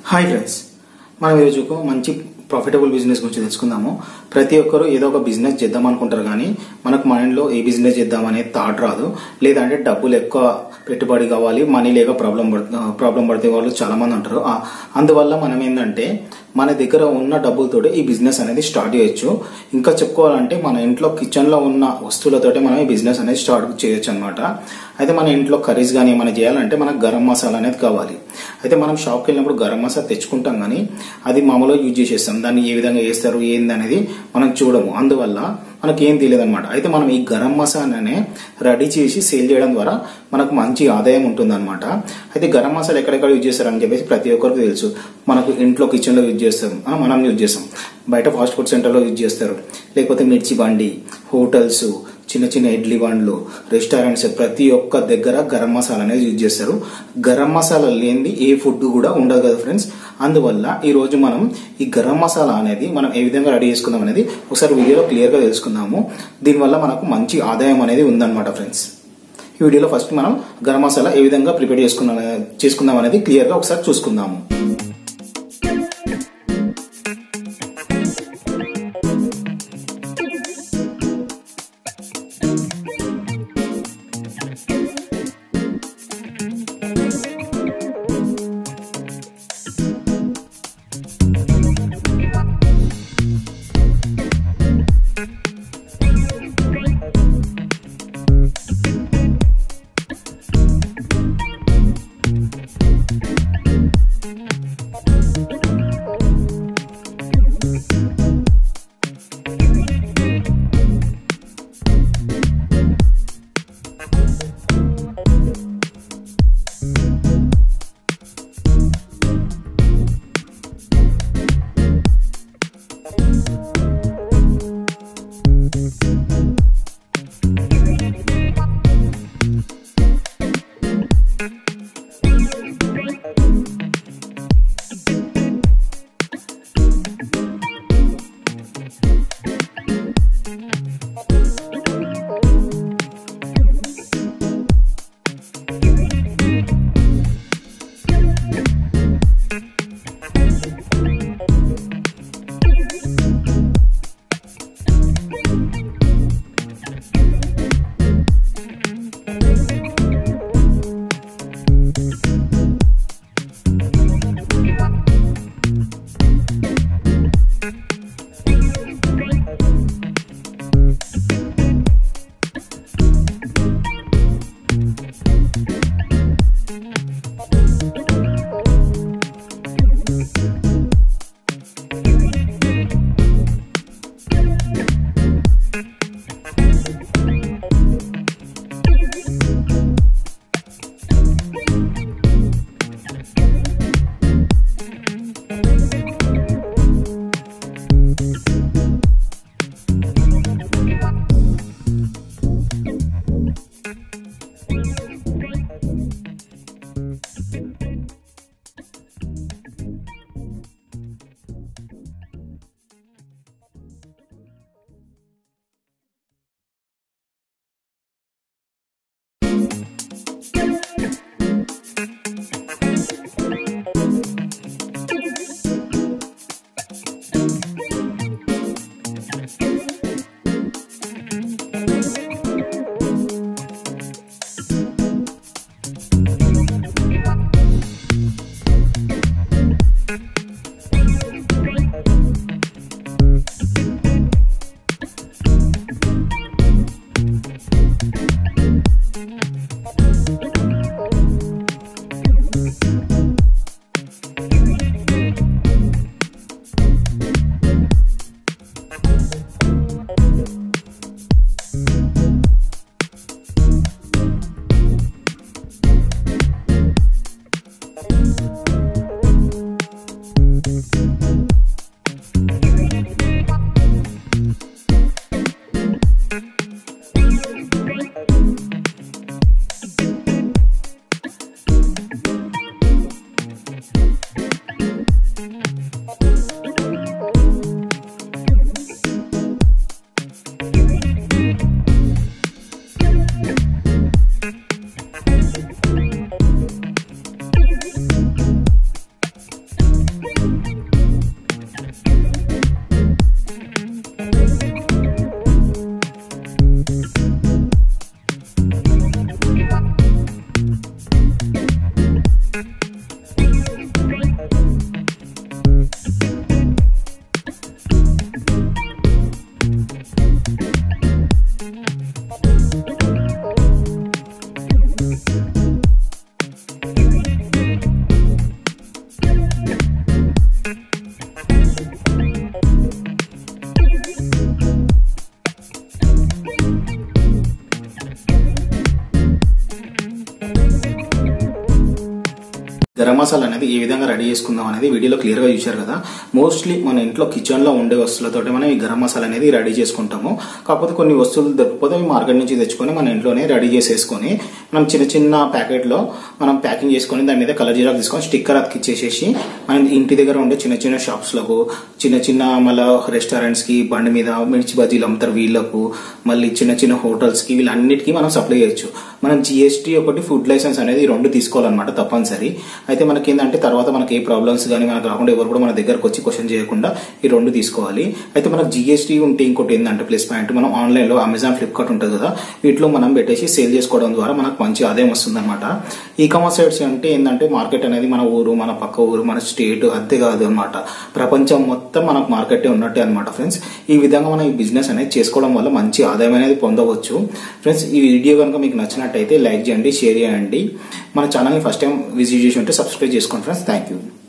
hi friends మనం ఈరోజు ఒక మంచి ప్రాఫిటబుల్ బిజినెస్ గురించి తెలుసుకుందాము ప్రతి ఒక్కరు ఏదో ఒక బిజినెస్ చేద్దాం అనుకుంటారు కానీ మనకు మైండ్లో ఏ బిజినెస్ చేద్దాం అనే థాట్ రాదు లేదంటే డబ్బులు ఎక్కువ పెట్టుబడి కావాలి మనీ లేక ప్రాబ్లం ప్రాబ్లం పడితే వాళ్ళు చాలా మంది ఉంటారు ఆ- అందువల్ల మనం ఏంటంటే మన దగ్గర ఉన్న డబ్బులతోటి ఈ బిజినెస్ అనేది స్టార్ట్ చేయొచ్చు ఇంకా చెప్పుకోవాలంటే మన ఇంట్లో కిచెన్ లో ఉన్న వస్తువులతోటి మనం ఈ బిజినెస్ అనేది స్టార్ట్ చేయొచ్చు అనమాట అయితే మన ఇంట్లో కర్రీస్ కానీ ఏమైనా చేయాలంటే మనకు గరం మసాలా అనేది కావాలి అయితే మనం షాప్కి వెళ్ళినప్పుడు గరం మసాలా తెచ్చుకుంటాం కానీ అది మామూలుగా యూజ్ చేసేస్తాం దాన్ని ఏ విధంగా వేస్తారు ఏంది అనేది మనం చూడము అందువల్ల మనకి ఏం తెలియదు అనమాట అయితే మనం ఈ గరం మసాలానే రెడీ చేసి సేల్ చేయడం ద్వారా మనకు మంచి ఆదాయం ఉంటుంది అనమాట అయితే గరం మసాలా ఎక్కడెక్కడ యూజ్ చేస్తారని చెప్పేసి ప్రతి ఒక్కరికి తెలుసు మనకు ఇంట్లో కిచెన్లో యూజ్ చేస్తాం ఆ, మనం యూజ్ చేస్తాం బయట ఫాస్ట్ ఫుడ్ సెంటర్లో యూజ్ చేస్తారు లేకపోతే మిర్చి బండి హోటల్స్ చిన్న చిన్న ఇడ్లీ బండ్లు రెస్టారెంట్స్ ప్రతి ఒక్క దగ్గర గరం మసాలా అనేది యూజ్ చేస్తారు గరం మసాలా లేనిది ఏ ఫుడ్ కూడా ఉండదు కదా ఫ్రెండ్స్ అందువల్ల ఈ రోజు మనం ఈ గరం మసాలా అనేది మనం ఏ విధంగా రెడీ చేసుకుందాం అనేది ఒకసారి వీడియోలో క్లియర్ గా తెలుసుకుందాము దీనివల్ల మనకు మంచి ఆదాయం అనేది ఉందన్నమాట ఫ్రెండ్స్ ఈ వీడియోలో ఫస్ట్ మనం గరం మసాలా ఏ విధంగా ప్రిపేర్ చేసుకున్నాం చేసుకుందాం అనేది క్లియర్ గా ఒకసారి చూసుకుందాము మసాలా అనేది ఏ విధంగా రెడీ చేసుకుందాం అనేది వీడియోలో క్లియర్ గా చూశారు కదా మోస్ట్లీ మన ఇంట్లో కిచెన్ లో ఉండే వస్తువులతోటి మనం ఈ గరం మసాలా అనేది రెడీ చేసుకుంటాము కాకపోతే కొన్ని వస్తువులు దొరికిపోతే అవి మార్కెట్ నుంచి తెచ్చుకొని మన ఇంట్లోనే రెడీ చేసేసుకొని మనం చిన్న చిన్న ప్యాకెట్ లో మనం ప్యాకింగ్ చేసుకొని దాని మీద కలర్ జీరా తీసుకొని స్టిక్కర్ అతికిచ్చేసేసి మనం ఇంటి దగ్గర ఉండే చిన్న చిన్న షాప్స్ లకు చిన్న చిన్న మళ్ళీ రెస్టారెంట్స్ కి బండి మీద మిర్చి బజ్జీలు అమ్ముతారు వీళ్ళకు మళ్ళీ చిన్న చిన్న హోటల్స్ కి వీళ్ళన్నిటికీ మనం సప్లై చేయొచ్చు మనం జిఎస్టీ ఒకటి ఫుడ్ లైసెన్స్ అనేది ఈ రెండు తీసుకోవాలన్నమాట తప్పనిసరి అయితే మనకి ఏంటంటే తర్వాత మనకి ఏ ప్రాబ్లమ్స్ కానీ మనకు రాకుండా ఎవరు కూడా మన దగ్గరకు వచ్చి క్వశ్చన్ చేయకుండా ఈ రెండు తీసుకోవాలి అయితే మనకు జిఎస్టీ ఉంటే ఇంకోటి ఏంటంటే ప్లస్ పాయింట్ మనం ఆన్లైన్ లో అమెజాన్ ఫ్లిప్కార్ట్ ఉంటుంది కదా వీటిలో మనం పెట్టేసి సేల్ చేసుకోవడం ద్వారా మనకు మంచి ఆదాయం వస్తుంది అనమాట ఈ కామర్స్ సైట్స్ అంటే ఏంటంటే మార్కెట్ అనేది మన ఊరు మన పక్క ఊరు మన స్టేట్ అంతే కాదు అనమాట ప్రపంచం మొత్తం మనకు మార్కెట్ ఉన్నట్టే అనమాట ఫ్రెండ్స్ ఈ విధంగా మనం ఈ బిజినెస్ అనేది చేసుకోవడం వల్ల మంచి ఆదాయం అనేది పొందవచ్చు ఫ్రెండ్స్ ఈ వీడియో కనుక మీకు నచ్చినట్టయితే లైక్ చేయండి షేర్ చేయండి మన ఛానల్ని ఫస్ట్ టైం విజిట్ చేసి ఉంటే సబ్స్క్రైబ్ చేసుకోండి ఫ్రెండ్స్ థ్యాంక్ యూ